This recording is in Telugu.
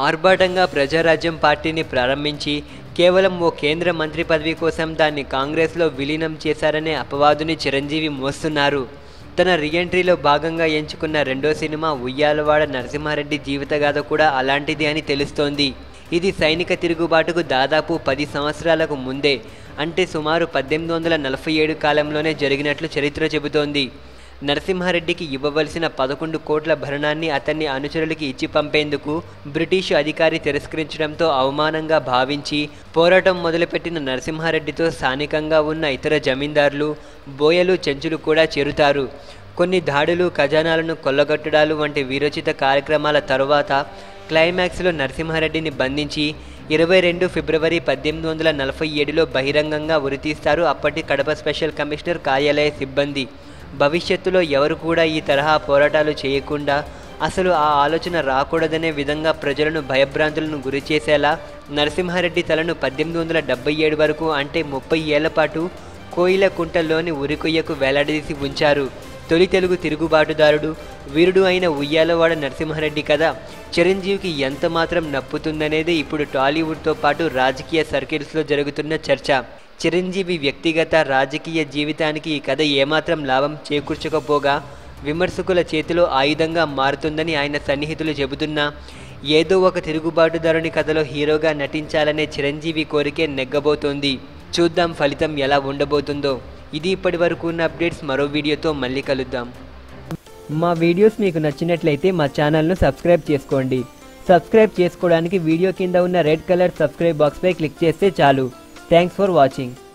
ఆర్భాటంగా ప్రజారాజ్యం పార్టీని ప్రారంభించి కేవలం ఓ కేంద్ర మంత్రి పదవి కోసం దాన్ని కాంగ్రెస్లో విలీనం చేశారనే అపవాదుని చిరంజీవి మోస్తున్నారు తన రీఎంట్రీలో భాగంగా ఎంచుకున్న రెండో సినిమా ఉయ్యాలవాడ నరసింహారెడ్డి జీవితగాథ కూడా అలాంటిది అని తెలుస్తోంది ఇది సైనిక తిరుగుబాటుకు దాదాపు పది సంవత్సరాలకు ముందే అంటే సుమారు పద్దెనిమిది వందల నలభై ఏడు కాలంలోనే జరిగినట్లు చరిత్ర చెబుతోంది నరసింహారెడ్డికి ఇవ్వవలసిన పదకొండు కోట్ల భరణాన్ని అతన్ని అనుచరులకి ఇచ్చి పంపేందుకు బ్రిటిష్ అధికారి తిరస్కరించడంతో అవమానంగా భావించి పోరాటం మొదలుపెట్టిన నరసింహారెడ్డితో స్థానికంగా ఉన్న ఇతర జమీందారులు బోయలు చెంచులు కూడా చేరుతారు కొన్ని దాడులు ఖజానాలను కొల్లగొట్టడాలు వంటి వీరోచిత కార్యక్రమాల తరువాత క్లైమాక్స్లో నరసింహారెడ్డిని బంధించి ఇరవై రెండు ఫిబ్రవరి పద్దెనిమిది వందల నలభై ఏడులో బహిరంగంగా ఉరితీస్తారు అప్పటి కడప స్పెషల్ కమిషనర్ కార్యాలయ సిబ్బంది భవిష్యత్తులో ఎవరు కూడా ఈ తరహా పోరాటాలు చేయకుండా అసలు ఆ ఆలోచన రాకూడదనే విధంగా ప్రజలను భయభ్రాంతులను గురి చేసేలా నరసింహారెడ్డి తలను పద్దెనిమిది వందల డెబ్బై ఏడు వరకు అంటే ముప్పై ఏళ్ల పాటు కోయిలకుంటలోని ఉరికొయ్యకు వేలాడదీసి ఉంచారు తొలి తెలుగు తిరుగుబాటుదారుడు వీరుడు అయిన ఉయ్యాలవాడ నరసింహారెడ్డి కథ చిరంజీవికి ఎంత మాత్రం నప్పుతుందనేది ఇప్పుడు టాలీవుడ్తో పాటు రాజకీయ సర్కిల్స్లో జరుగుతున్న చర్చ చిరంజీవి వ్యక్తిగత రాజకీయ జీవితానికి ఈ కథ ఏమాత్రం లాభం చేకూర్చకపోగా విమర్శకుల చేతిలో ఆయుధంగా మారుతుందని ఆయన సన్నిహితులు చెబుతున్నా ఏదో ఒక తిరుగుబాటుదారుని కథలో హీరోగా నటించాలనే చిరంజీవి కోరికే నెగ్గబోతోంది చూద్దాం ఫలితం ఎలా ఉండబోతుందో ఇది ఇప్పటి వరకు ఉన్న అప్డేట్స్ మరో వీడియోతో మళ్ళీ కలుద్దాం మా వీడియోస్ మీకు నచ్చినట్లయితే మా ఛానల్ను సబ్స్క్రైబ్ చేసుకోండి సబ్స్క్రైబ్ చేసుకోవడానికి వీడియో కింద ఉన్న రెడ్ కలర్ సబ్స్క్రైబ్ బాక్స్పై క్లిక్ చేస్తే చాలు థ్యాంక్స్ ఫర్ వాచింగ్